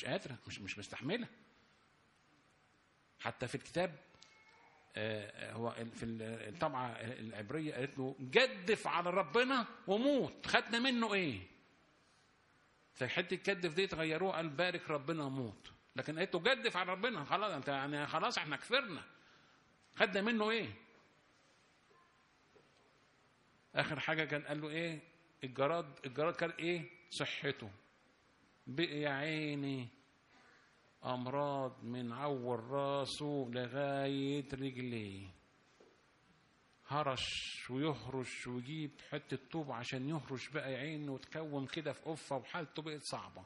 قادره مش مش مستحمله حتى في الكتاب آه، هو ال- في ال- الطبعه العبريه قالت له جدف على ربنا وموت خدنا منه ايه فحته الجدف دي تغيروها قال بارك ربنا وموت لكن قالت له جدف على ربنا خلاص انت يعني خلاص احنا كفرنا خدنا منه ايه اخر حاجه كان قال له ايه الجراد الجراد كان ايه صحته بقي يا عيني امراض من عور راسه لغايه رجليه هرش ويهرش ويجيب حته طوب عشان يهرش بقى يا عينه وتكوم كده في قفه وحالته بقت صعبه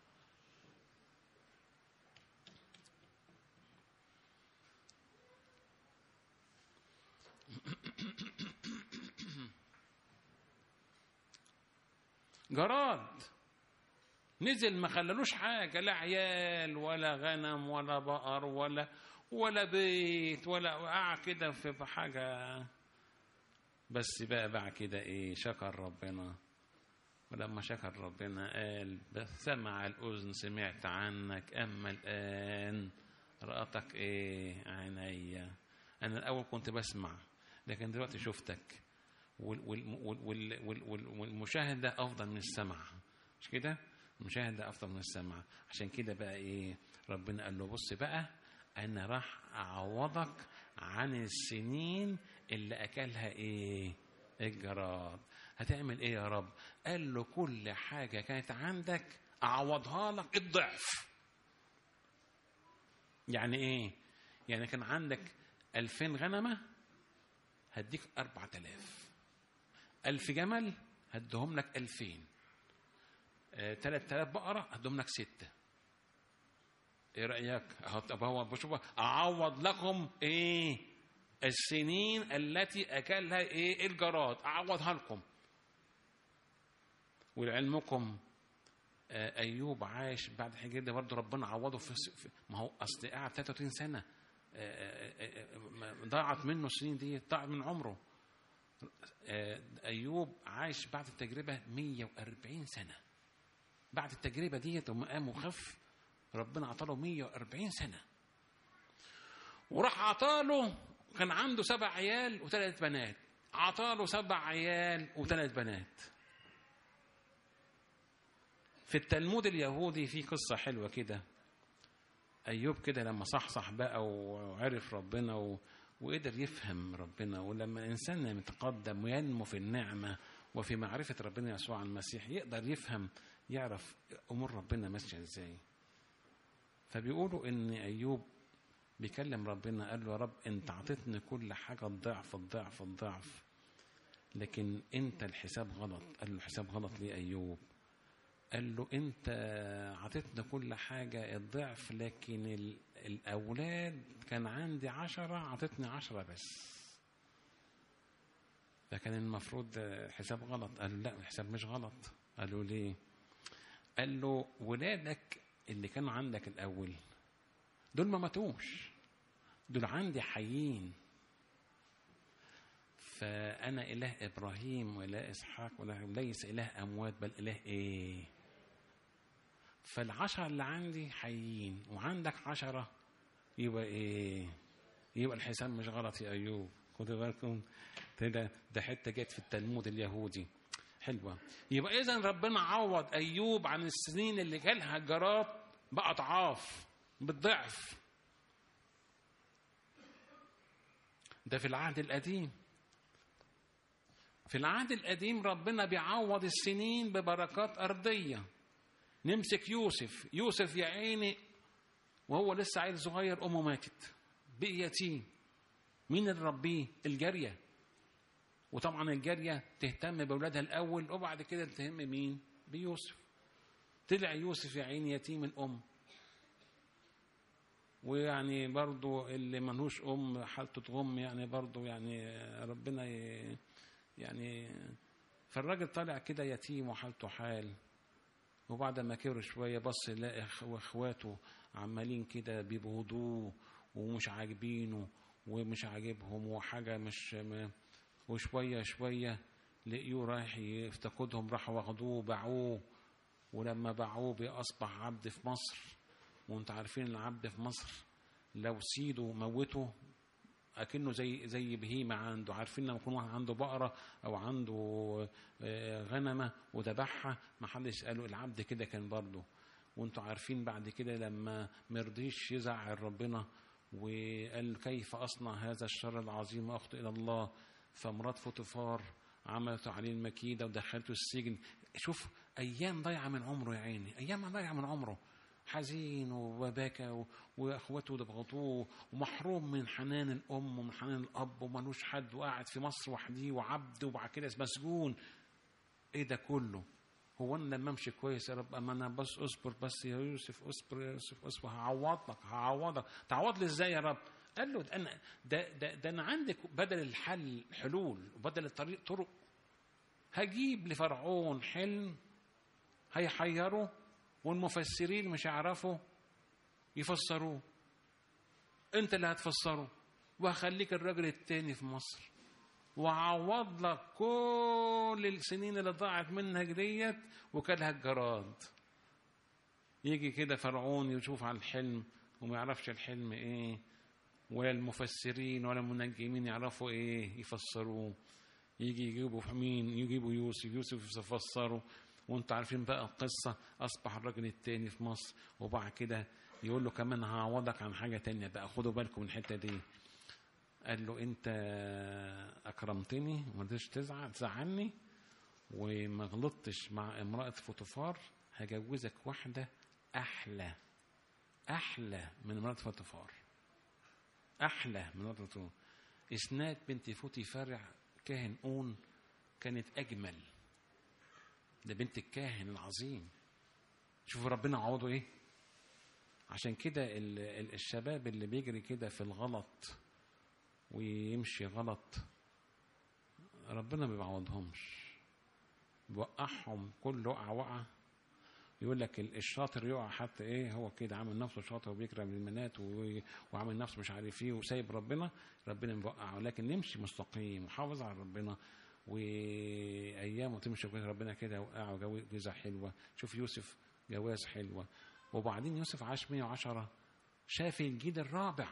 جراد نزل ما خللوش حاجة لا عيال ولا غنم ولا بقر ولا ولا بيت ولا وقع كده في حاجة بس بقى بعد كده ايه شكر ربنا ولما شكر ربنا قال بس سمع الأذن سمعت عنك أما الآن رأتك ايه عينيا أنا الأول كنت بسمع لكن دلوقتي شفتك وال- وال- وال- وال- وال- وال- والمشاهدة أفضل من السمع مش كده؟ المشاهدة أفضل من السمع عشان كده بقى إيه ربنا قال له بص بقى أنا راح أعوضك عن السنين اللي أكلها إيه الجراد هتعمل إيه يا رب قال له كل حاجة كانت عندك أعوضها لك الضعف يعني إيه يعني كان عندك ألفين غنمة هديك أربعة آلاف ألف جمل هدهم لك ألفين ثلاث آلاف بقرة هدهم لك ستة ايه رأيك أهو- طب هو بشوف أعوض لكم ايه السنين التي أكلها ايه الجراد أعوضها لكم ولعلمكم آه، أيوب عاش بعد الحجر ده برضه ربنا عوضه في في- ما هو أصل قعد 33 سنة آه، آه، آه، آه، ما- ضاعت منه السنين دي ضاعت من عمره آه، أيوب عاش بعد التجربة 140 سنة بعد التجربة دي لما قام وخف ربنا عطاله 140 سنة وراح عطاله كان عنده سبع عيال وثلاث بنات عطاله سبع عيال وثلاث بنات في التلمود اليهودي في قصة حلوة كده أيوب كده لما صحصح بقى وعرف ربنا و... وقدر يفهم ربنا ولما الإنسان يتقدم وينمو في النعمة وفي معرفة ربنا يسوع المسيح يقدر يفهم يعرف أمور ربنا ماشية إزاي فبيقولوا إن أيوب بيكلم ربنا قال له يا رب أنت عطيتني كل حاجة الضعف الضعف الضعف لكن أنت الحساب غلط قال له الحساب غلط ليه أيوب قال له انت عطيتنا كل حاجة الضعف لكن ال- الأولاد كان عندي عشرة عطيتني عشرة بس فكان المفروض حساب غلط قال له لا الحساب مش غلط قال له ليه قال له ولادك اللي كانوا عندك الأول دول ما ماتوش دول عندي حيين فأنا إله إبراهيم وإله إسحاق وإله ليس إله أموات بل إله إيه فالعشرة اللي عندي حيين وعندك عشرة يبقى إيه يبقى الحساب مش غلط يا أيوب خدوا بالكم ده ده حتة جت في التلمود اليهودي حلوة يبقى إذا ربنا عوض أيوب عن السنين اللي جالها جراد بأضعاف بالضعف ده في العهد القديم في العهد القديم ربنا بيعوض السنين ببركات أرضية نمسك يوسف يوسف يا عيني وهو لسه عيل صغير أمه ماتت بقي يتيم مين اللي ربيه الجارية وطبعا الجارية تهتم بأولادها الأول وبعد كده تهتم مين بيوسف طلع يوسف يا عيني يتيم الأم ويعني برضو اللي ملهوش أم حالته تغم يعني برضو يعني ربنا ي... يعني فالراجل طالع كده يتيم وحالته حال وبعد ما كبر شوية بص يلاقي اخواته عمالين كده بيبغضوه ومش عاجبينه ومش عاجبهم وحاجة مش ما وشوية شوية لقيوه رايح يفتقدهم راحوا واخدوه باعوه ولما باعوه بأصبح عبد في مصر وانتوا عارفين العبد في مصر لو سيده موته اكنه زي زي بهيمه عنده عارفين لما يكون واحد عنده بقره او عنده آه، غنمه وذبحها ما حدش قاله العبد كده كان برضه وانتوا عارفين بعد كده لما مرضيش يزعل ربنا وقال كيف اصنع هذا الشر العظيم واخطئ الى الله فمرات فوتيفار عملت عليه المكيده ودخلته السجن شوف ايام ضايعه من عمره يا عيني ايام ضايعه من عمره حزين وبكى و- واخواته ضغطوه ومحروم من حنان الام ومن حنان الاب وملوش حد وقاعد في مصر وحديه وعبد وبعد كده مسجون ايه ده كله هو انا لما امشي كويس يا رب اما انا بس اصبر بس يا يوسف اصبر يا يوسف اصبر هعوضك هعوضك تعوض لي ازاي يا رب قال له ده انا ده ده, ده انا عندك بدل الحل حلول وبدل الطريق طرق هجيب لفرعون حلم هيحيره والمفسرين مش هيعرفوا يفسروه انت اللي هتفسره وهخليك الراجل التاني في مصر وعوض لك كل السنين اللي ضاعت منك ديت وكلها الجراد يجي كده فرعون يشوف على الحلم وما يعرفش الحلم ايه ولا المفسرين ولا المنجمين يعرفوا ايه يفسروه يجي يجيبوا في مين يجيبوا يوسف يوسف يفسره وانتوا عارفين بقى القصة أصبح الراجل التاني في مصر وبعد كده يقول له كمان هعوضك عن حاجة تانية بقى خدوا بالكم من الحتة دي قال له انت اكرمتني وما رضيتش تزعل تزعلني وما غلطتش مع امرأة فوتوفار هجوزك واحدة أحلى أحلى من امرأة فوتوفار أحلى من امرأة فوتوفار إسناد بنت فوتيفار كاهن أون كانت أجمل ده بنت الكاهن العظيم شوفوا ربنا عوضه إيه عشان كده ال- ال- الشباب اللي بيجري كده في الغلط ويمشي غلط ربنا ما بيعوضهمش بيوقعهم كل وقعة وقعة يقول لك ال- الشاطر يقع حتى ايه هو كده عامل نفسه شاطر وبيكرم المنات و- وعامل نفسه مش عارف ايه وسايب ربنا ربنا بيوقعه لكن نمشي مستقيم وحافظ على ربنا وايامه تمشي كده ربنا كده يوقعه جو- جوزة حلوه شوف يوسف جواز حلوه وبعدين يوسف عاش 110 شاف الجيل الرابع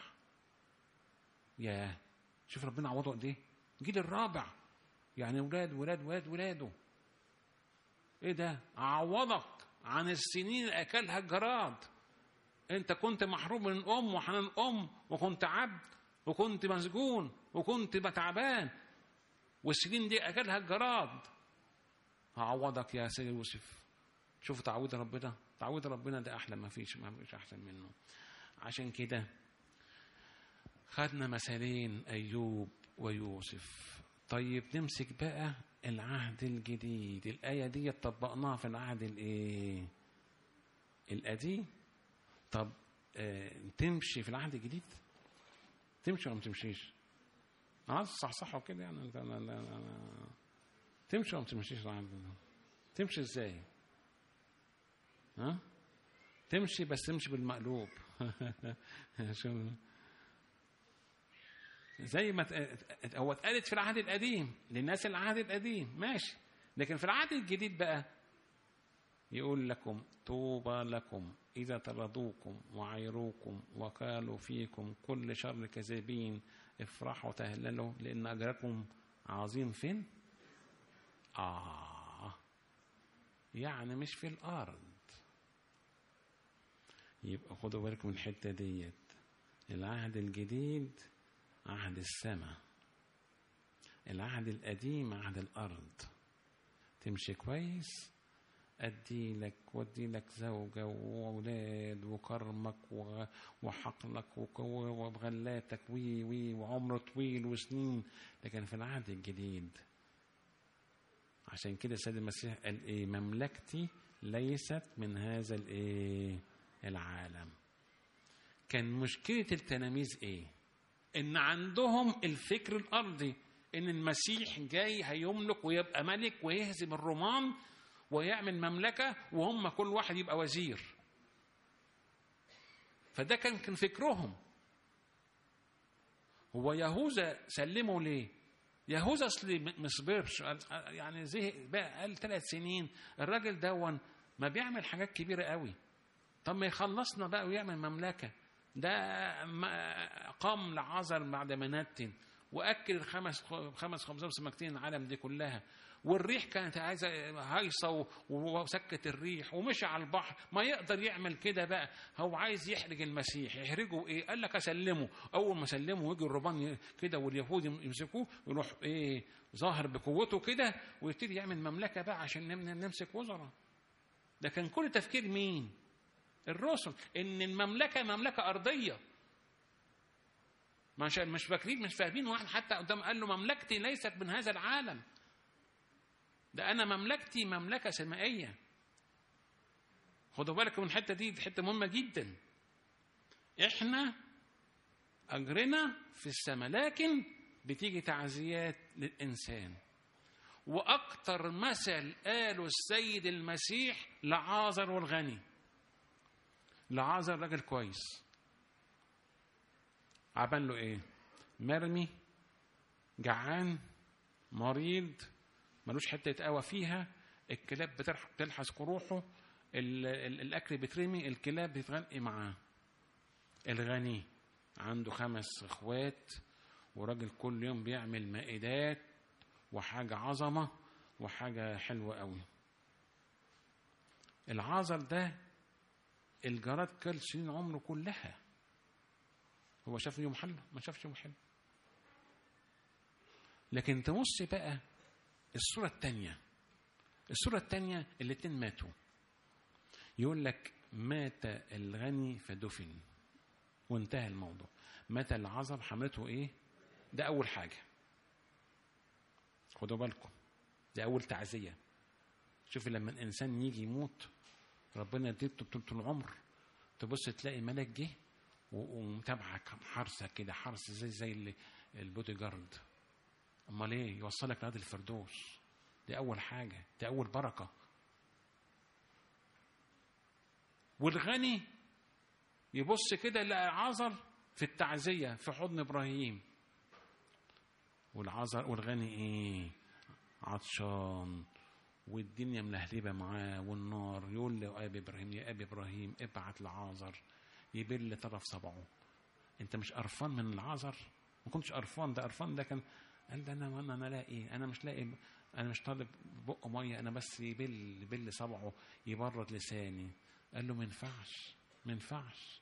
يا شوف ربنا عوضه قد ايه الجيل الرابع يعني ولاد ولاد ولاد ولاده ايه ده عوضك عن السنين اللي اكلها الجراد انت كنت محروم من الام وحنان الام وكنت عبد وكنت مسجون وكنت تعبان والسنين دي اكلها الجراد هعوضك يا سيد يوسف شوف تعويض ربنا تعويض ربنا ده احلى ما فيش ما فيش احسن منه عشان كده خدنا مثالين ايوب ويوسف طيب نمسك بقى العهد الجديد الآية دي طبقناها في العهد الايه القديم طب آه تمشي في العهد الجديد تمشي ولا ما تمشيش عايز صحصحه كده يعني انت أنا أنا أنا تمشي ولا ما تمشيش العهد ده؟ تمشي ازاي ها تمشي بس تمشي بالمقلوب شو زي ما ت- هو اتقالت في العهد القديم للناس العهد القديم ماشي لكن في العهد الجديد بقى يقول لكم طوبى لكم إذا طردوكم وعيروكم وقالوا فيكم كل شر كذابين افرحوا تهللوا لأن أجركم عظيم فين؟ آه يعني مش في الأرض يبقى خدوا بالكم من الحتة ديت العهد الجديد عهد السماء العهد القديم عهد الأرض تمشي كويس أدي لك وأدي لك زوجة وأولاد وكرمك و- وحقلك وك- وغلاتك وي وي وعمر طويل وسنين لكن في العهد الجديد عشان كده السيد المسيح قال إيه مملكتي ليست من هذا الإيه العالم كان مشكلة التلاميذ إيه ان عندهم الفكر الارضي ان المسيح جاي هيملك ويبقى ملك ويهزم الرومان ويعمل مملكه وهم كل واحد يبقى وزير فده كان كان فكرهم هو يهوذا سلمه ليه يهوذا اصل ما صبرش قال- يعني زهق بقى قال ثلاث سنين الراجل دون ما بيعمل حاجات كبيره قوي طب ما يخلصنا بقى ويعمل مملكة ده ما- قام لعازر بعد ما نتن واكل الخمس خمس خمسة وسمكتين العالم دي كلها والريح كانت عايزه هايصه و- وسكت الريح ومشي على البحر ما يقدر يعمل كده بقى هو عايز يحرج المسيح يحرجه ايه قال لك اسلمه اول ما سلمه ويجي الرهبان ي- كده واليهود يمسكوه يروح ايه ظاهر بقوته كده ويبتدي يعمل مملكه بقى عشان نم- نمسك وزراء ده كان كل تفكير مين الرسل ان المملكه مملكه ارضيه مش مش فاكرين مش فاهمين واحد حتى قدام قال له مملكتي ليست من هذا العالم ده انا مملكتي مملكه سمائيه خدوا بالكم من الحته دي دي حته مهمه جدا احنا اجرنا في السماء لكن بتيجي تعزيات للانسان واكتر مثل قاله السيد المسيح لعازر والغني لعازر راجل كويس عمل له ايه مرمي جعان مريض ملوش حته يتقوى فيها الكلاب بترح- بتلحس قروحه ال- ال- الاكل بيترمي الكلاب بتغنقي معاه الغني عنده خمس اخوات وراجل كل يوم بيعمل مائدات وحاجه عظمه وحاجه حلوه قوي العازر ده الجراد كل سنين عمره كلها هو شاف يوم حلو ما شافش يوم حلو لكن تبص بقى الصورة الثانية الصورة الثانية الاتنين ماتوا يقول لك مات الغني فدفن وانتهى الموضوع مات العذر حملته ايه ده اول حاجة خدوا بالكم ده اول تعزية شوف لما الانسان يجي يموت ربنا يديله طول العمر تبص تلاقي ملك جه و- ومتابعك حرسك كده حرس زي زي ال- البودي جارد امال ايه يوصلك لهذا الفردوس دي اول حاجه دي اول بركه والغني يبص كده يلاقي عذر في التعزيه في حضن ابراهيم والعذر والغني ايه عطشان والدنيا ملهلبه معاه والنار يقول له ابي ابراهيم يا ابي ابراهيم ابعت لعازر يبل طرف صبعه انت مش قرفان من العذر ما كنتش قرفان ده قرفان ده كان قال ده انا انا انا لاقي انا مش لاقي انا مش طالب بق ميه انا بس يبل يبل صبعه يبرد لساني قال له ما ينفعش ما ينفعش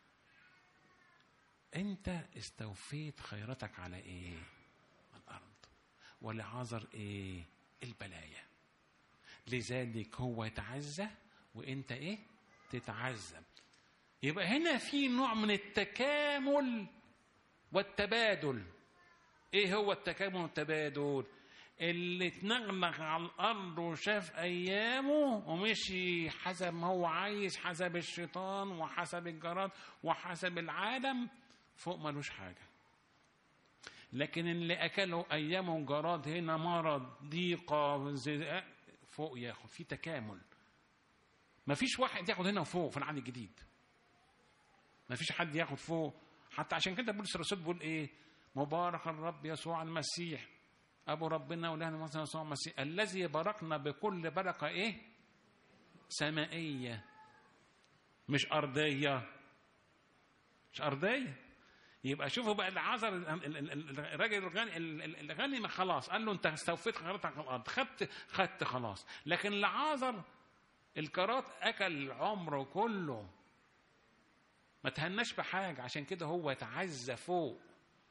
انت استوفيت خيرتك على ايه على الارض ولعذر ايه البلايا لذلك هو يتعزى وانت ايه تتعذب يبقى هنا في نوع من التكامل والتبادل ايه هو التكامل والتبادل اللي اتنغنغ على الارض وشاف ايامه ومشي حسب ما هو عايز حسب الشيطان وحسب الجراد وحسب العالم فوق ملوش حاجه لكن اللي اكله ايامه جراد هنا مرض ضيقه زي- فوق ياخد في تكامل مفيش واحد ياخد هنا وفوق في العهد الجديد مفيش حد ياخد فوق حتى عشان كده بولس الرسول بيقول ايه مبارك الرب يسوع المسيح ابو ربنا ولهنا مثلا يسوع المسيح الذي باركنا بكل بركه ايه سمائيه مش ارضيه مش ارضيه يبقى شوفوا بقى العذر ال- ال- ال- الراجل الغني ال- ال- الغني ما خلاص قال له انت استوفيت خيرتك على الارض خدت خدت خلاص لكن العذر الكرات اكل عمره كله ما تهناش بحاجه عشان كده هو يتعزى فوق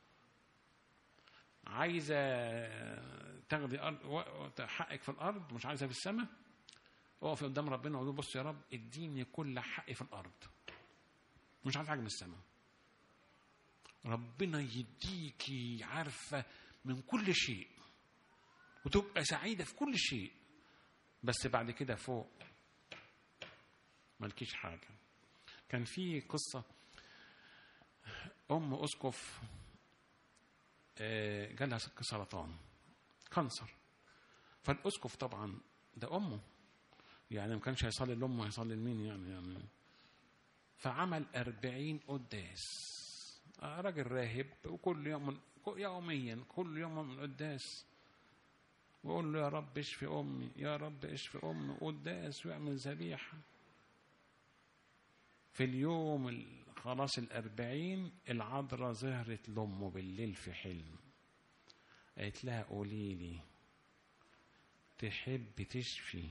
عايزه تاخدي أرض و- حقك في الارض مش عايزه في السماء اقف قدام ربنا وقول له بص يا رب اديني كل حقي في الارض مش عايز حاجه من السماء ربنا يديكي عارفه من كل شيء وتبقى سعيده في كل شيء بس بعد كده فوق مالكيش حاجه كان في قصه ام اسقف آه، جالها سك سرطان كانسر فالاسقف طبعا ده امه يعني ما كانش هيصلي لامه هيصلي لمين يعني يعني فعمل أربعين قداس آه، راجل راهب وكل يوم يوميا كل يوم من قداس ويقول له يا رب اشفي امي يا رب اشفي امي قداس ويعمل ذبيحه في اليوم ال- خلاص الأربعين العذراء ظهرت لأمه بالليل في حلم قالت لها قولي لي تحب تشفي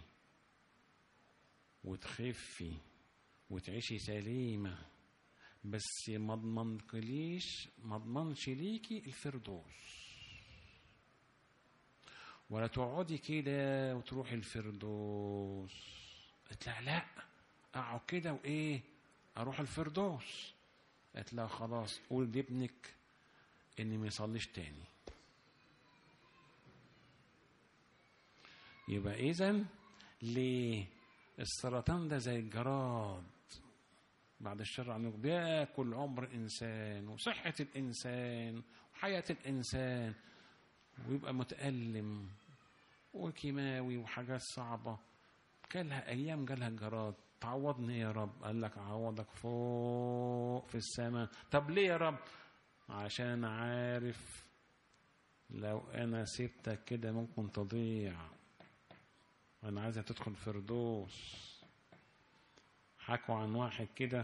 وتخفي وتعيشي سليمة بس ما اضمنكليش ما اضمنش ليكي الفردوس ولا تقعدي كده وتروحي الفردوس قلت لها لا اقعد كده وايه اروح الفردوس قالت لها خلاص قول لابنك اني ما يصليش تاني يبقى اذا ليه السرطان ده زي الجراد بعد الشر عنه بياكل عمر الانسان وصحه الانسان وحياه الانسان ويبقى متألم وكيماوي وحاجات صعبة جالها أيام جالها الجراد تعوضني يا رب قال لك أعوضك فوق في السماء طب ليه يا رب عشان أنا عارف لو أنا سبتك كده ممكن تضيع أنا عايزة تدخل فردوس حكوا عن واحد كده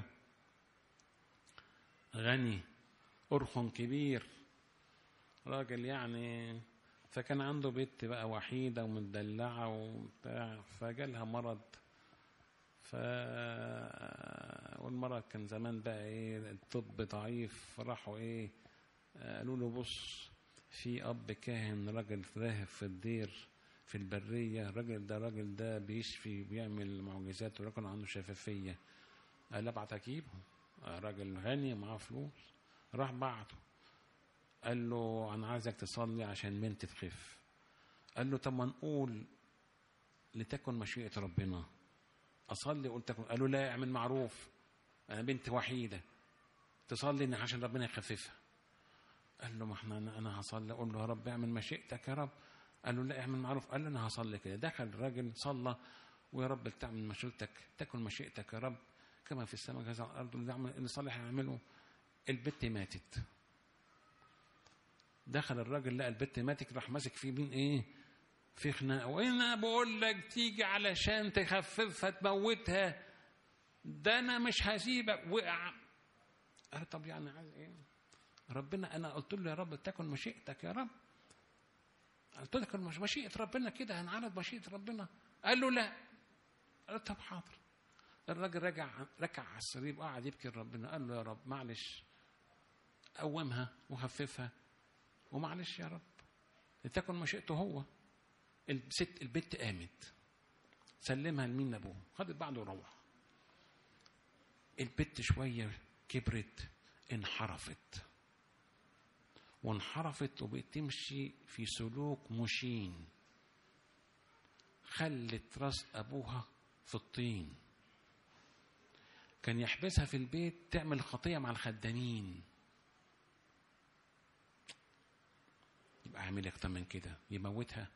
غني أرخن كبير راجل يعني فكان عنده بنت بقى وحيدة ومدلعة وبتاع فجالها مرض ف والمرض كان زمان بقى ايه الطب ضعيف راحوا ايه قالوا له بص في اب كاهن راجل راهب في الدير في البرية الراجل ده الراجل ده بيشفي بيعمل معجزات وراجل عنده شفافية قال ابعت اجيبه راجل غني معاه فلوس راح بعته قال له انا عايزك تصلي عشان بنتي تخف قال له طب ما نقول لتكن مشيئة ربنا اصلي قلت تكن قال له لا اعمل معروف انا بنت وحيدة تصلي إن عشان ربنا يخففها قال له ما احنا انا انا هصلي اقول له يا رب اعمل مشيئتك يا رب قال له لا اعمل معروف قال له انا هصلي كده دخل الراجل صلى ويا رب تعمل مشيئتك تكن مشيئتك يا رب كما في السماء كذا على الارض اللي يعمل اللي صالح يعمله البت ماتت دخل الراجل لقى البت ماتت راح ماسك فيه مين ايه في خناقه وانا بقول لك تيجي علشان تخففها تموتها ده انا مش هسيبك وقع قال طب يعني عايز ايه ربنا انا قلت له يا رب تكن مشيئتك يا رب قلت لك مش مشيئه ربنا كده هنعرض مشيئه ربنا قال له لا قال طب حاضر الراجل رجع ركع على السرير وقعد يبكي لربنا قال له يا رب معلش قومها وخففها ومعلش يا رب لتكن مشيئته هو الست البت قامت سلمها لمين ابوه خدت بعضه وروح البت شويه كبرت انحرفت وانحرفت وبقت تمشي في سلوك مشين خلت راس ابوها في الطين كان يحبسها في البيت تعمل خطيه مع الخدامين يبقى اعمل اكتر من كده يموتها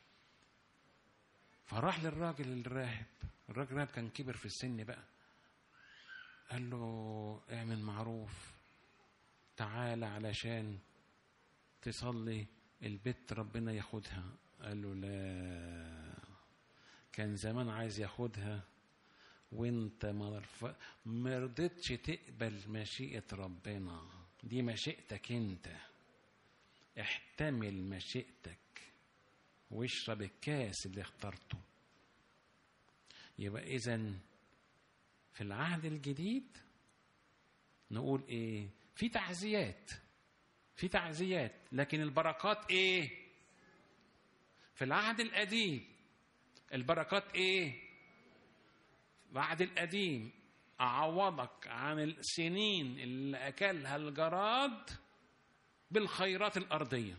فراح للراجل الراهب الراجل الراهب كان كبر في السن بقى قال له اعمل معروف تعالى علشان تصلي البت ربنا ياخدها قال له لا كان زمان عايز ياخدها وانت ما ما رضيتش تقبل مشيئة ربنا دي مشيئتك انت احتمل مشيئتك واشرب الكاس اللي اخترته يبقى اذا في العهد الجديد نقول ايه في تعزيات في تعزيات لكن البركات ايه في العهد القديم البركات ايه العهد القديم اعوضك عن السنين اللي اكلها الجراد بالخيرات الارضيه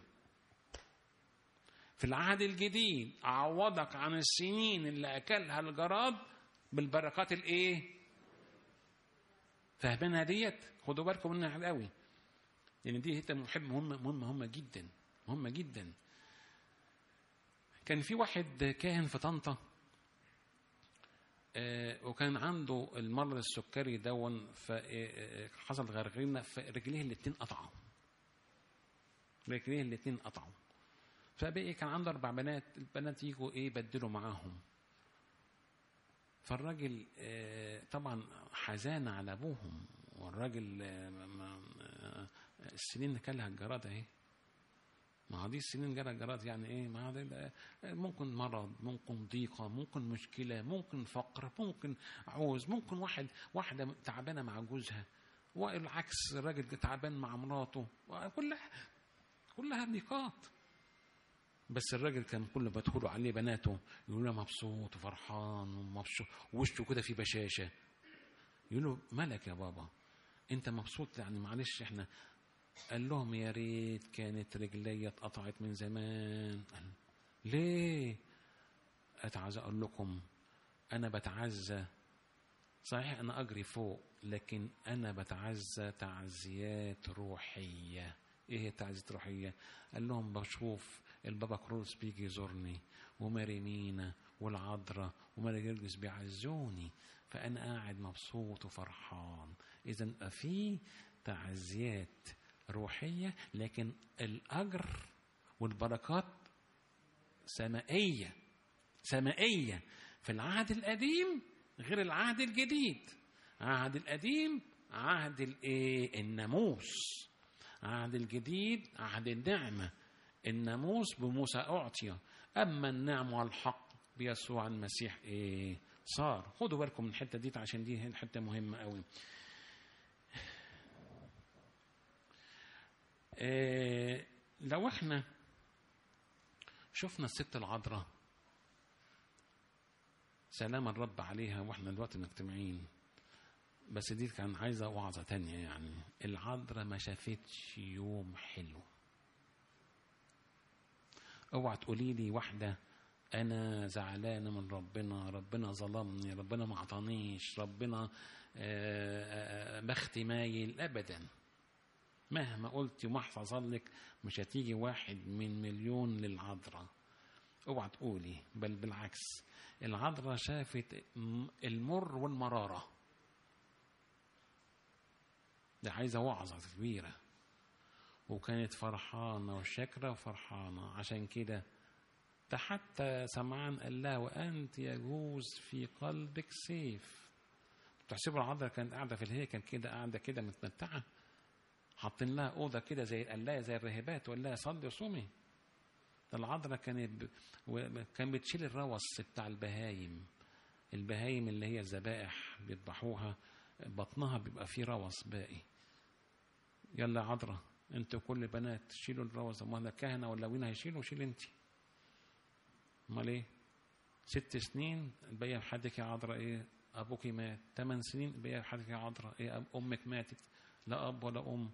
في العهد الجديد اعوضك عن السنين اللي اكلها الجراد بالبركات الايه فاهمينها ديت خدوا بالكم منها قوي لان دي حته محب مهمه مهمه مهمه جدا مهمه جدا كان في واحد كاهن في طنطا آه وكان عنده المرض السكري دون فحصل غرغرينه فرجليه الاتنين قطعوا رجليه الاتنين قطعوا فبقي كان عنده اربع بنات البنات يجوا ايه بدلوا معاهم فالراجل آه، طبعا حزان على ابوهم والراجل آه، ما- آه، السنين اللي كلها الجراد اهي ما هو دي السنين جرى جراد يعني ايه ما هو ده- ده ممكن مرض ممكن ضيقه ممكن مشكله ممكن فقر ممكن عوز ممكن واحد واحده تعبانه مع جوزها والعكس الراجل تعبان مع مراته كلها كلها ضيقات بس الراجل كان كل ما يدخلوا عليه بناته يقولوا له مبسوط وفرحان ومبسوط ووشه كده فيه بشاشه يقولوا مالك يا بابا انت مبسوط يعني معلش احنا قال لهم يا ريت كانت رجلي اتقطعت من زمان قال ليه اتعزى اقول لكم انا بتعزى صحيح انا اجري فوق لكن انا بتعزى تعزيات روحيه ايه هي تعزيات روحيه قال لهم بشوف البابا كروس بيجي يزورني وماري مينا والعذراء وماري جرجس بيعزوني فانا قاعد مبسوط وفرحان اذا في تعزيات روحيه لكن الاجر والبركات سمائيه سمائيه في العهد القديم غير العهد الجديد العهد القديم عهد الايه الناموس عهد الجديد عهد النعمه الناموس بموسى اعطي اما النعم والحق بيسوع المسيح ايه صار خدوا بالكم من الحته دي عشان دي حته مهمه قوي إيه لو احنا شفنا الست العذراء سلام الرب عليها واحنا دلوقتي مجتمعين بس دي كان عايزه وعظه تانية يعني العذراء ما شافتش يوم حلو اوعى تقولي لي واحده انا زعلانه من ربنا ربنا ظلمني ربنا ما اعطانيش ربنا آه، آه، بختي مايل ابدا مهما قلت وما حصل لك مش هتيجي واحد من مليون للعذراء اوعى تقولي بل بالعكس العذراء شافت م- المر والمراره ده عايزه وعظه كبيره وكانت فرحانه وشاكره وفرحانه عشان كده ده حتى سمعان قال لها وانت يجوز في قلبك سيف تحسبوا العذراء كانت قاعده في الهيكل كده قاعده كده متمتعه حاطين لها اوضه كده زي القلايه زي الراهبات وقال لها صلي وصومي ده العذراء كانت ب... و- كان بتشيل الروس بتاع البهايم البهايم اللي هي الذبائح بيذبحوها بطنها بيبقى فيه روس باقي يلا يا عذراء انتوا كل بنات شيلوا الروس امال الكهنه ولا وين هيشيلوا شيل انت امال ايه ست سنين الباقيه بحدك يا عذراء ايه ابوك مات ثمان سنين الباقيه بحدك يا عذراء ايه أب- امك ماتت لا اب ولا ام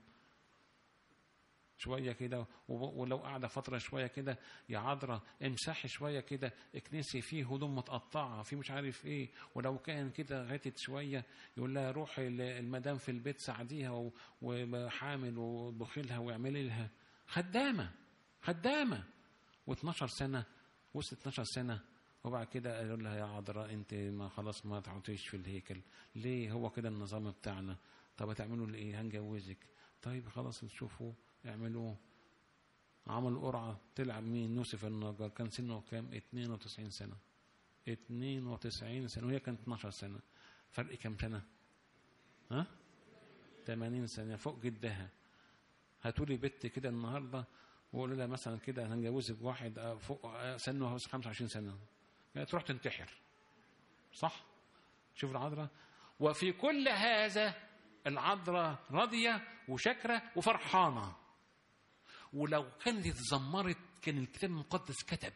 شويه كده و- ولو قاعده فتره شويه كده يا عذراء امسحي شويه كده اكنسي فيه هدوم متقطعه في مش عارف ايه ولو كان كده غتت شويه يقول لها روحي ل- المدام في البيت ساعديها و- وحامل وبخي لها واعملي لها خدامه خدامه و12 سنه وصلت 12 سنه وبعد كده قالوا لها يا عذراء انت ما خلاص ما تعطيش في الهيكل ليه هو كده النظام بتاعنا طب هتعملوا لي ايه هنجوزك طيب خلاص نشوفوا اعملوه عملوا قرعة طلع مين يوسف النجار كان سنه كام 92 سنة 92 سنة وهي كانت 12 سنة فرق كام سنة ها 80 سنة فوق جدها هاتولي بنت كده النهارده وقولوا لها مثلا كده هنجوزك واحد آه، فوق آه، سنه 25 سنه يعني تروح تنتحر صح شوف العذراء وفي كل هذا العذراء راضيه وشاكره وفرحانه ولو كانت اتذمرت كان الكتاب المقدس كتب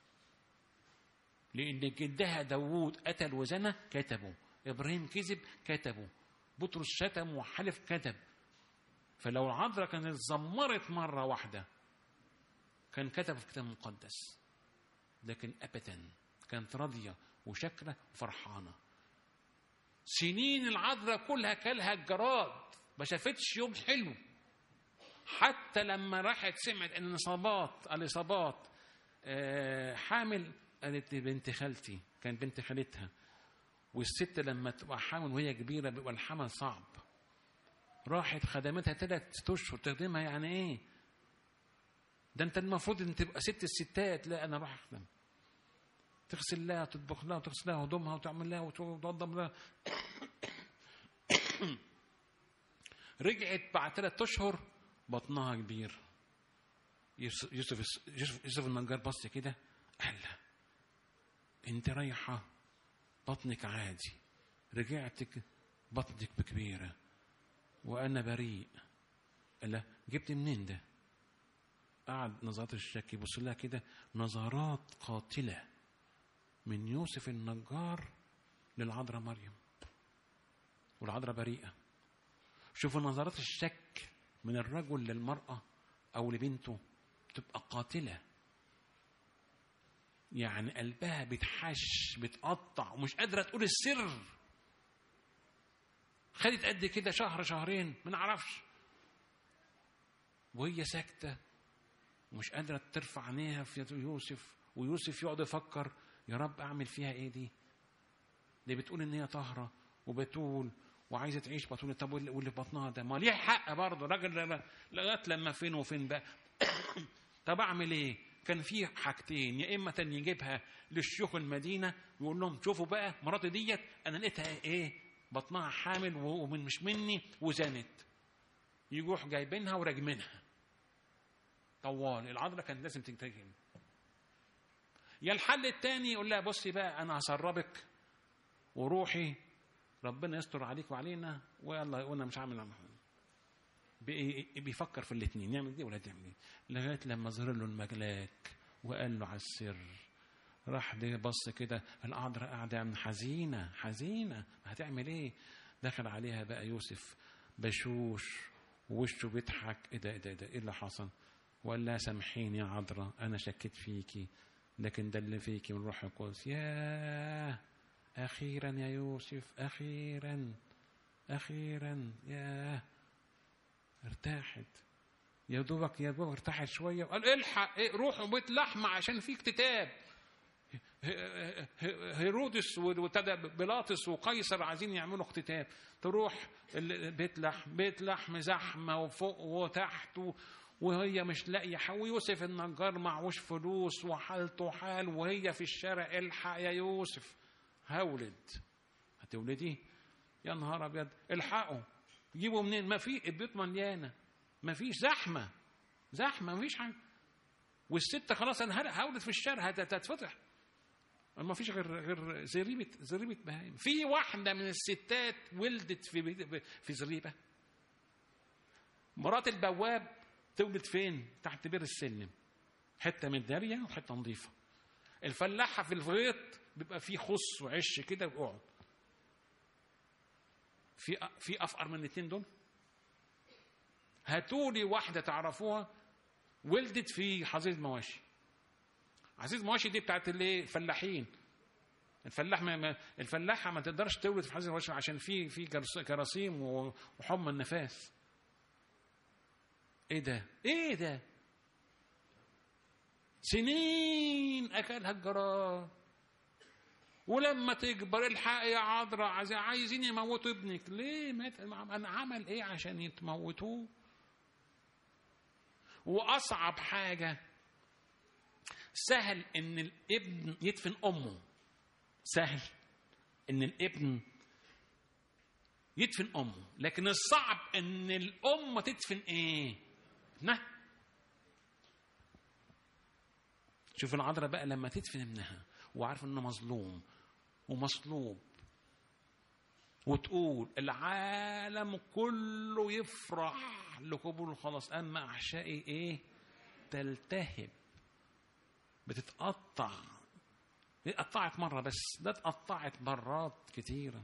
لان جدها داوود قتل وزنى كتبه ابراهيم كذب كتبه بطرس شتم وحلف كتب فلو العذراء كانت اتذمرت مره واحده كان كتب في الكتاب المقدس لكن ابدا كانت راضيه وشاكره وفرحانه سنين العذراء كلها كلها الجراد ما شافتش يوم حلو حتى لما راحت سمعت ان الاصابات الاصابات آه، حامل قالت دي بنت خالتي كان بنت خالتها والست لما تبقى حامل وهي كبيره بيبقى الحمل صعب راحت خدمتها ثلاث اشهر تخدمها يعني ايه ده انت المفروض ان تبقى ست الستات لا انا اروح اخدم تغسل لها وتطبخ لها وتغسل لها هدومها وتعمل لها وتوضب لها رجعت بعد ثلاث اشهر بطنها كبير يوسف يوسف يوسف النجار بص كده قال لها انت رايحه بطنك عادي رجعتك بطنك بكبيره وانا بريء قال لها جبت منين ده قعد نظرات الشك يبص لها كده نظرات قاتله من يوسف النجار للعذراء مريم والعذراء بريئه شوفوا نظرات الشك من الرجل للمراه او لبنته تبقى قاتله يعني قلبها بتحش بتقطع ومش قادره تقول السر خدت قد كده شهر شهرين ما نعرفش وهي ساكته ومش قادره ترفع عينيها في يوسف ويوسف يقعد يفكر يا رب اعمل فيها ايه دي دي بتقول ان هي طاهره وبتول وعايزه تعيش بطول طب واللي في بطنها ده ما ليه حق برضه راجل لغايه لما فين وفين بقى طب اعمل ايه كان في حاجتين يا اما يجيبها للشيوخ المدينه يقول لهم شوفوا بقى مراتي ديت انا لقيتها ايه بطنها حامل ومن مش مني وزنت يروح جايبينها وراجمينها طوال العذراء كانت لازم تنتجم يا الحل الثاني يقول لها بصي بقى انا هسربك وروحي ربنا يستر عليك وعلينا ويلا وانا مش هعمل بيفكر في الاثنين يعمل دي ولا تعمل دي لغايه لما ظهر له الملاك وقال له على السر راح ده بص كده القعدة قاعدة من حزينة حزينة هتعمل ايه دخل عليها بقى يوسف بشوش ووشه بيضحك ايه ده ايه ده ايه اللي حصل وقال لها سامحيني يا عذراء انا شكيت فيكي لكن ده اللي فيكي من روح القدس يا اخيرا يا يوسف اخيرا اخيرا يا ارتاحت يا دوبك يا دوبك ارتاحت شويه وقال الحق إيه روحوا بيت لحمه عشان في اكتتاب هيرودس وابتدى بيلاطس وقيصر عايزين يعملوا اختتاب تروح بيت لحم بيت لحم زحمه وفوق وتحت وهي مش لاقيه ويوسف النجار معهوش فلوس وحالته حال وهي في الشارع الحق يا يوسف هولد هتولدي يا نهار ابيض الحقوا جيبوا منين ما في البيوت مليانه ما فيش زحمه زحمه ما فيش حاجه والست خلاص انا هولد في الشارع هتتفتح ما فيش غير غير زريبه زريبه بهايم في واحده من الستات ولدت في في زريبه مرات البواب تولد فين تحت بير السلم حته من داريه وحته نظيفه الفلاحه في الغيط بيبقى فيه خص وعش كده ويقعد في في افقر من الاثنين دول هاتولي واحده تعرفوها ولدت في حظيره مواشي حظيره مواشي دي بتاعت الايه الفلاحين الفلاح ما الفلاحه ما تقدرش تولد في حظيره مواشي عشان في في جراثيم وحمى النفاس ايه ده ايه ده سنين اكلها الجراد ولما تكبر الحق يا عذراء عايزين يموتوا ابنك ليه مات انا عمل ايه عشان يتموتوه واصعب حاجه سهل ان الابن يدفن امه سهل ان الابن يدفن امه لكن الصعب ان الام تدفن ايه ابنها شوف العذراء بقى لما تدفن ابنها وعارف انه مظلوم ومصلوب وتقول العالم كله يفرح لقبول الخلاص اما احشائي ايه تلتهب بتتقطع اتقطعت مرة بس ده اتقطعت مرات كتيرة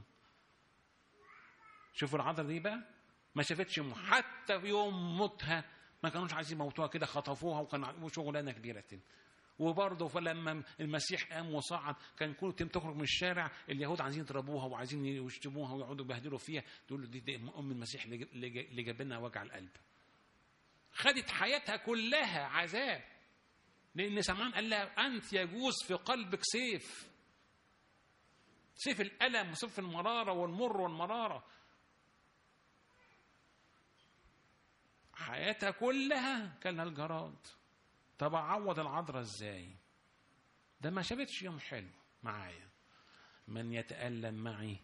شوفوا العذراء دي بقى ما شافتش حتى في يوم موتها ما كانوش عايزين يموتوها كده خطفوها وكان شغلانه كبيره وبرضه فلما المسيح قام وصعد كان كل تم تخرج من الشارع اليهود عايزين يضربوها وعايزين يشتموها ويقعدوا يبهدلوا فيها تقول له دي, دي ام المسيح اللي جاب لنا وجع القلب خدت حياتها كلها عذاب لان سمعان قال لها انت يجوز في قلبك سيف سيف الالم وسيف المراره والمر والمراره حياتها كلها كان الجراد طب اعوض العذراء ازاي ده ما شافتش يوم حلو معايا من يتألم معي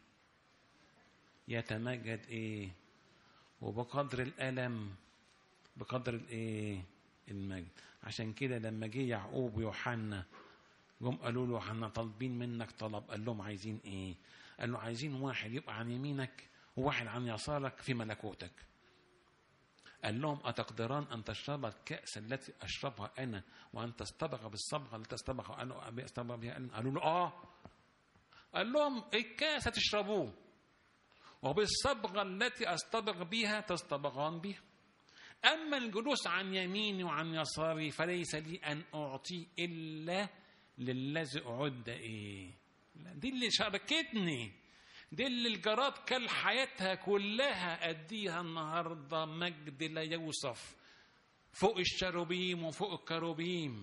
يتمجد ايه وبقدر الألم بقدر الايه المجد عشان كده لما جه يعقوب ويوحنا جم قالوا له احنا طالبين منك طلب قال لهم عايزين ايه قال له عايزين واحد يبقى عن يمينك وواحد عن يسارك في ملكوتك قال لهم أتقدران أن تشرب الكأس التي أشربها أنا وأن تستبغ بالصبغة التي أستبغ أنا أستبغ بها أنا قالوا له آه قال لهم الكأس تشربوه وبالصبغة التي أصطبغ بها تصطبغان بها أما الجلوس عن يميني وعن يساري فليس لي أن أعطي إلا للذي أعد إيه لا، دي اللي شاركتني دي اللي الجراد كل حياتها كلها أديها النهاردة مجد لا يوصف فوق الشروبيم وفوق الكروبيم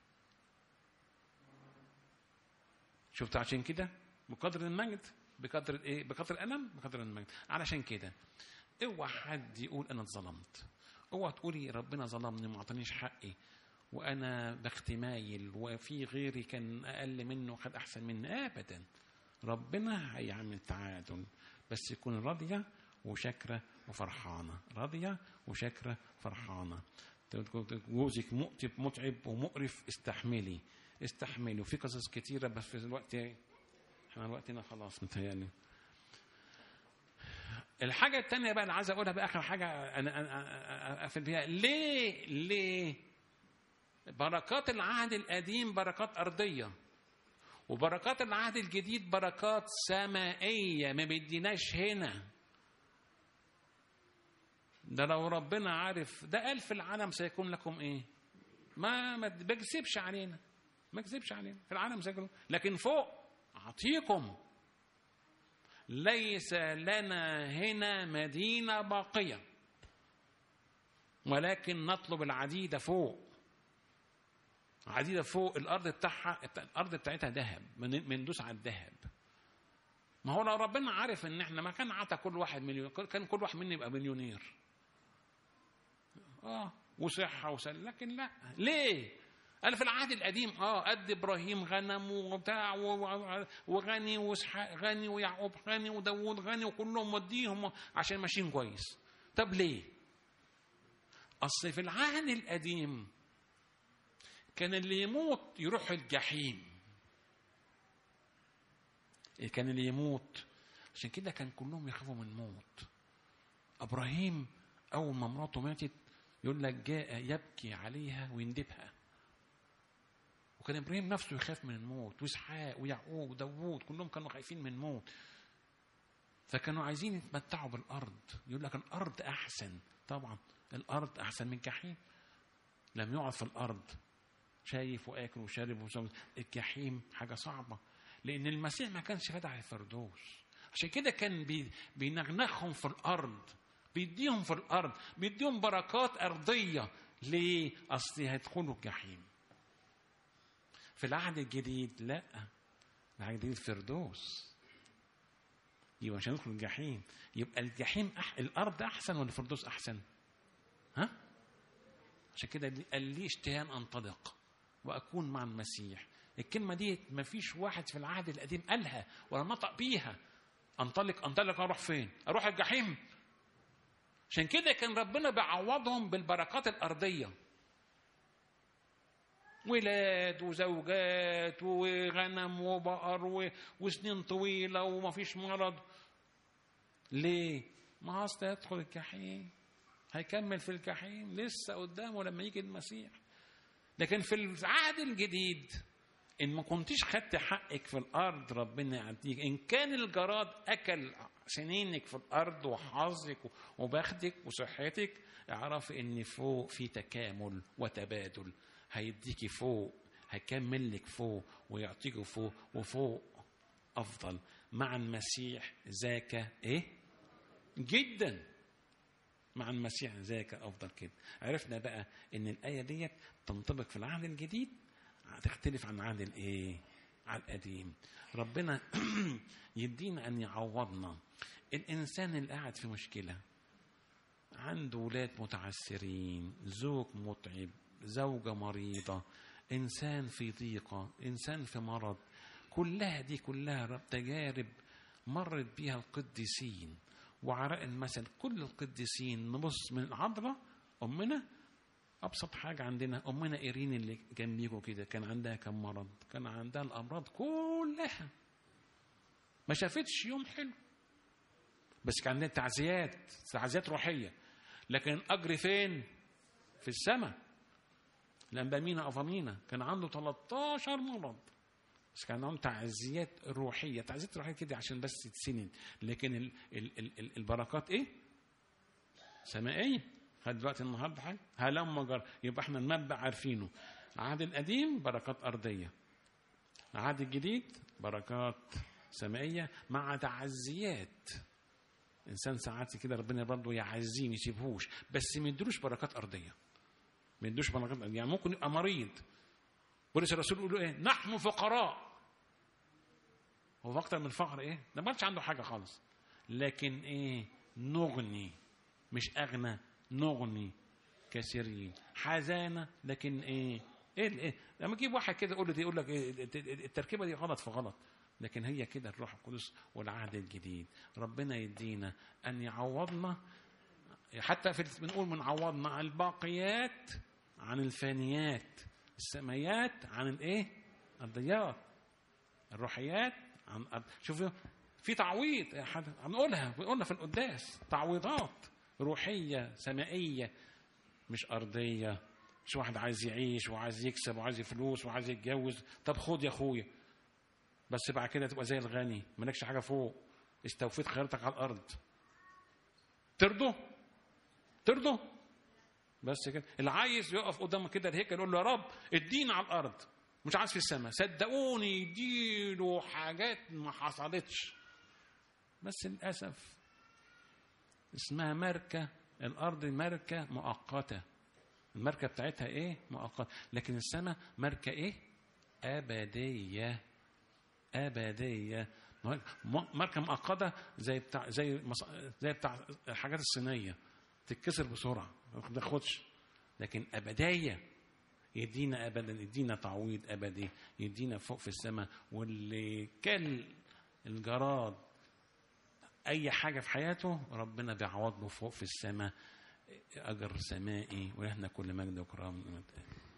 شفت عشان كده بقدر المجد بقدر الايه بقدر الالم بقدر المجد علشان كده اوعى حد يقول انا اتظلمت اوعى تقولي ربنا ظلمني وما اعطانيش حقي وانا بختي مايل وفي غيري كان اقل منه وخد احسن مني ابدا ربنا هيعمل تعادل بس يكون راضيه وشاكره وفرحانه راضيه وشاكره فرحانه جوزك مؤتب متعب ومقرف استحملي استحملي وفي قصص كتيره بس في الوقت احنا وقتنا خلاص متهيألي الحاجة التانية بقى اللي عايز أقولها بقى آخر حاجة أنا أنا أقفل بيها ليه ليه بركات العهد القديم بركات أرضية وبركات العهد الجديد بركات سمائية ما بيديناش هنا ده لو ربنا عارف ده قال في العالم سيكون لكم ايه ما ما بيكذبش علينا ما يكذبش علينا في العالم سيكون لكن فوق أعطيكم ليس لنا هنا مدينة باقية ولكن نطلب العديدة فوق عديدة فوق الأرض بتاعها الأرض بتاعتها ذهب بندوس على الذهب ما هو لو ربنا عارف ان احنا ما كان عطى كل واحد مليون كان كل واحد منا يبقى مليونير اه وصحة وسلام لكن لا ليه قال في العهد القديم اه قد ابراهيم غنم وبتاع وغني واسحاق غني ويعقوب غني وداوود غني وكلهم مديهم عشان ماشيين كويس طب ليه اصل في العهد القديم كان اللي يموت يروح الجحيم كان اللي يموت عشان كده كان كلهم يخافوا من الموت ابراهيم اول ما مراته ماتت يقول لك جاء يبكي عليها ويندبها وكان ابراهيم نفسه يخاف من الموت واسحاق ويعقوب وداوود كلهم كانوا خايفين من الموت فكانوا عايزين يتمتعوا بالارض يقول لك الارض احسن طبعا الارض احسن من الجحيم لم يقعد في الارض شايف واكل وشارب وشرب الجحيم حاجه صعبه لان المسيح ما كانش فاتح الفردوس عشان كده كان بي بينغنغهم في الارض بيديهم في الارض بيديهم بركات ارضيه ليه اصل هيدخلوا الجحيم في العهد الجديد لا العهد الجديد فردوس يبقى مش هندخل الجحيم يبقى الجحيم أح... الارض احسن ولا الفردوس احسن ها عشان كده قال لي اشتهاء ان انطلق واكون مع المسيح الكلمه دي ما فيش واحد في العهد القديم قالها ولا نطق بيها انطلق انطلق اروح فين اروح الجحيم عشان كده كان ربنا بيعوضهم بالبركات الارضيه ولاد وزوجات وغنم وبقر و... وسنين طويلة وما فيش مرض ليه؟ ما أصل يدخل الجحيم هيكمل في الجحيم لسه قدامه لما يجي المسيح لكن في العهد الجديد إن ما كنتيش خدت حقك في الأرض ربنا يعطيك إن كان الجراد أكل سنينك في الأرض وحظك وبختك وصحتك اعرفي إن فوق في تكامل وتبادل هيديكي فوق هيكمل لك فوق ويعطيك فوق وفوق افضل مع المسيح ذاك ايه جدا مع المسيح ذاك افضل كده عرفنا بقى ان الايه ديت تنطبق في العهد الجديد تختلف عن العهد الايه على القديم ربنا يدينا ان يعوضنا الانسان اللي قاعد في مشكله عنده ولاد متعسرين زوج متعب زوجة مريضة انسان في ضيقه انسان في مرض كلها دي كلها رب تجارب مرت بيها القديسين وعراء المثل كل القديسين نبص من العذراء امنا ابسط حاجه عندنا امنا ايرين اللي جنبيكوا كده كان عندها كم مرض كان عندها الامراض كلها ما شافتش يوم حلو بس كان عندها تعزيات تعزيات روحيه لكن الاجر فين في السماء الانبامينا افامينا كان عنده 13 مرض بس كان عندهم تعزيات روحيه تعزيات روحيه كده عشان بس تتسند لكن ال ال ال ال البركات ايه سمائيه خد دلوقتي النهارده حاجه هلم جر يبقى احنا المبدا عارفينه العهد القديم بركات ارضيه العهد الجديد بركات سمائيه مع تعزيات انسان ساعات كده ربنا برضه يعزيه ما يسيبهوش بس ما يدلوش بركات ارضيه ما يدوش بركات أرضية. يعني ممكن يبقى مريض بولس الرسول يقول له ايه نحن فقراء هو في اكتر من الفقر ايه ده ما عنده حاجه خالص لكن ايه نغني مش اغنى نغني كثيرين حزانه لكن ايه ايه ايه لما تجيب واحد كده يقول له يقول لك إيه التركيبه دي غلط في غلط لكن هي كده الروح القدس والعهد الجديد ربنا يدينا ان يعوضنا حتى في بنقول من عوضنا الباقيات عن الفانيات السمايات عن الايه الضيات الروحيات عن شوفوا في تعويض هنقولها بنقولها في القداس تعويضات روحيه سمائيه مش ارضيه مش واحد عايز يعيش وعايز يكسب وعايز فلوس وعايز يتجوز طب خد يا اخويا بس بعد كده تبقى زي الغني مالكش حاجه فوق استوفيت خيرتك على الارض ترضوا ترضوا بس كده اللي عايز يقف قدام كده الهيكل يقول له يا رب ادينا على الارض مش عايز في السماء صدقوني يديله حاجات ما حصلتش بس للاسف اسمها ماركه الارض ماركه مؤقته الماركه بتاعتها ايه مؤقته لكن السماء ماركه ايه ابديه ابديه ماركه مؤقته زي بتاع زي زي بتاع الحاجات الصينيه تتكسر بسرعه ما تاخدش لكن ابديه يدينا ابدا يدينا تعويض ابدي يدينا فوق في السماء واللي كان الجراد اي حاجه في حياته ربنا بيعوض له فوق في السماء اجر سمائي ونحن كل مجد وكرام